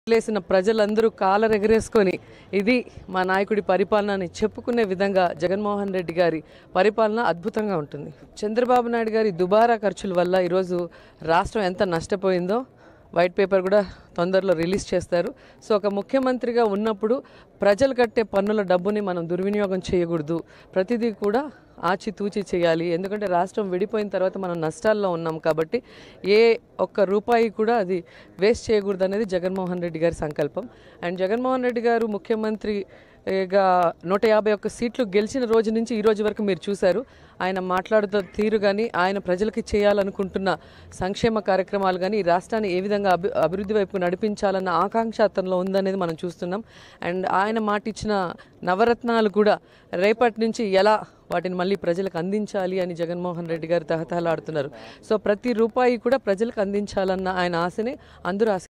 లేసిన ప్రజలందరూ కాలరెగరేసుకొని ఇది మా నాయకుడి పరిపాలన అని చెప్పుకునే విధంగా జగన్మోహన్ రెడ్డి గారి పరిపాలన అద్భుతంగా ఉంటుంది చంద్రబాబు నాయుడు గారి దుబారా ఖర్చుల వల్ల ఈరోజు రాష్ట్రం ఎంత నష్టపోయిందో వైట్ పేపర్ కూడా తొందరలో రిలీజ్ చేస్తారు సో ఒక ముఖ్యమంత్రిగా ఉన్నప్పుడు ప్రజలు కట్టే పన్నుల డబ్బుని మనం దుర్వినియోగం చేయకూడదు ప్రతిదీ కూడా ఆచితూచి చేయాలి ఎందుకంటే రాష్ట్రం విడిపోయిన తర్వాత మనం నష్టాల్లో ఉన్నాం కాబట్టి ఏ ఒక్క రూపాయి కూడా అది వేస్ట్ చేయకూడదు అనేది జగన్మోహన్ రెడ్డి గారి సంకల్పం అండ్ జగన్మోహన్ రెడ్డి గారు ముఖ్యమంత్రి గా నూట యాభై ఒక్క సీట్లు గెలిచిన రోజు నుంచి ఈ రోజు వరకు మీరు చూశారు ఆయన మాట్లాడుతున్న తీరు కానీ ఆయన ప్రజలకి చేయాలనుకుంటున్న సంక్షేమ కార్యక్రమాలు కానీ ఈ రాష్ట్రాన్ని ఏ విధంగా అభి అభివృద్ధి వైపు నడిపించాలన్న ఆకాంక్ష అతనిలో ఉందనేది మనం చూస్తున్నాం అండ్ ఆయన మాట ఇచ్చిన నవరత్నాలు కూడా రేపటి నుంచి ఎలా వాటిని మళ్ళీ ప్రజలకు అందించాలి అని జగన్మోహన్ రెడ్డి గారు తహతహలాడుతున్నారు సో ప్రతి రూపాయి కూడా ప్రజలకు అందించాలన్న ఆయన ఆశని అందరూ ఆశ